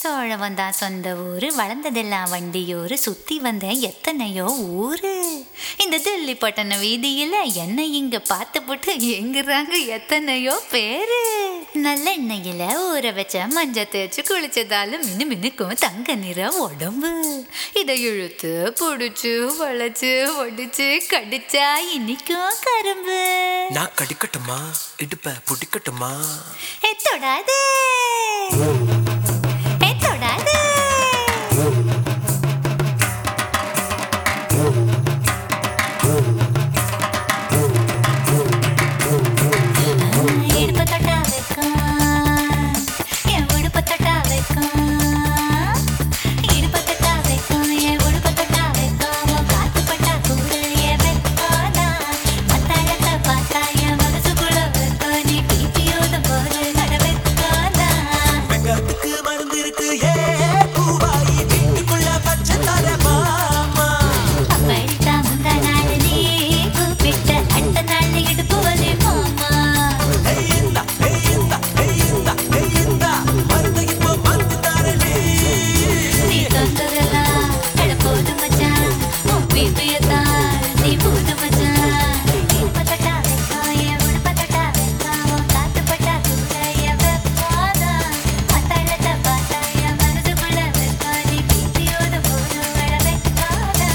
சோழவன் தான் சொந்த ஊரு வளர்ந்ததெல்லாம் வண்டியூரு சுத்தி வந்தேன் எத்தனையோ ஊரு இந்த தில்லி பட்டண வீதியில என்னை இங்க பார்த்து போட்டு எங்குறாங்க எத்தனையோ பேரு நல்லெண்ணெயில ஊற வச்ச மஞ்சள் தேய்ச்சி குளிச்சதால மினு மினுக்கும் தங்க நிற உடம்பு இதை இழுத்து புடிச்சு வளைச்சு ஒடிச்சு கடிச்சா இனிக்கும் கரும்பு நான் கடிக்கட்டுமா இடுப்ப புடிக்கட்டுமா ஏ தொடாதே ஏ தொடாதே இடுப்பை தொட்டா வைக்கும் என் உடுப்பை தொட்டா வைக்கும் இடுப்பை தொட்டா வைக்கும் என் உடுப்பை தொட்டா வைக்கும் உன் காத்து பட்டா கூட என் வைக்காதா மத்தாளத்தை பார்த்தா என் மனசுக்குள்ள வைக்கும் நீ பிபியோதும் போது நட வைக்காதா வெங்கத்துக்கு மருந்து இருக்கு ஏ பூவாயி வீட்டுக்குள்ள பச்சை தர மாமா அப்படித்தா முந்தா நாள் நீ கூப்பிட்ட அடுத்த நாள் இடுப்பு வலி மாமா ஏய்ந்தா ஏய்ந்தா ஏய்ந்தா ஏய்ந்தா மருந்து இப்போ மருந்து தரலே நீ தொந்தரலா எட போது மச்சான் உன் பிபியத்தான் நீ போது மச்சான் இடுப்பை தொட்டா வைக்கும் என் உடுப்பை தொட்டா வைக்கும் உன் காத்து பட்டா கூட என் வெப்பாதா மத்தாளத்தை பார்த்தா என் மனசுக்குள்ள வைக்கும் நீ பிபியோட போது வர வைக்காதா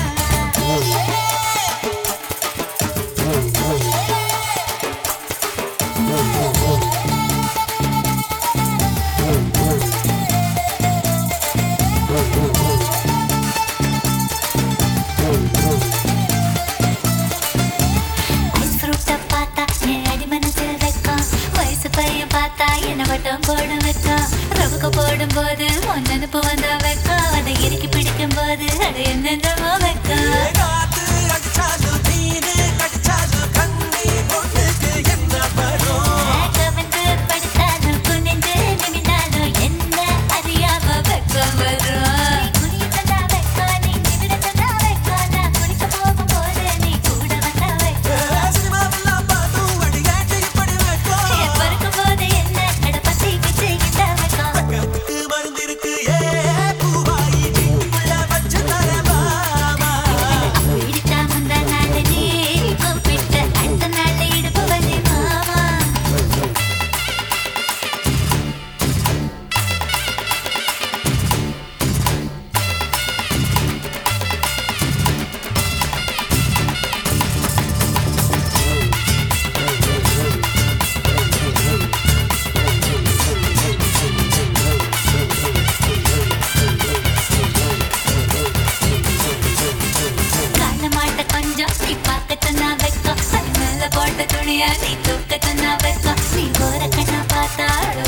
ஐஸ் ஃப்ரூட்டை பார்த்தா என் அடி மனசில் வைக்கும் வயசு பையன் பார்த்தா என்ன வட்டம் போட வைக்கும் ரவுக்கு போடும்போது உன் நினப்பு வந்தா வைக்கும் அதை இறுக்கி பிடிக்கும் போது அது என்னென்னமோ வைக்கும் காத்து அடிச்சாலும் தீனு கடிச்சாலும் கண்ணி பொண்ணுக்கு என்ன வரும் கவிழ்ந்து படுத்தாலும் குனிந்து நிமிந்தாலும் என்ன அறியாம வெக்கம் வரும் குனியத்தா வைக்கும் நீ நிமிடத்தா வைக்கும் நான் குளிக்க போகும்போது நீ கூட வந்தா வைக்கும் சினிமாவெல்லாம் பார்த்தும் அடியாட்டி இப்படி வைக்கும் பறக்கும் போது என்ன கடப்பத்தி பிச்சு கிட்ட வைக்கும் வெங்கத்துக்கு மருந்து இருக்கு ஏ பூவாயி வீட்டுக்குள்ள பச்சை தர மாமா பிடிச்சா முந்தா நாள் நீ கூப்பிட்ட அடுத்த நாள் இடுப்பு வலி மாமா காண மாட்ட கொஞ்சம் நீ பார்க்கத்த நான் வைக்கும் அது மேல போட்ட துணியா நீ தூக்கத்த நான் வைக்கும் நீ போற கண்ணா பார்த்தா அழ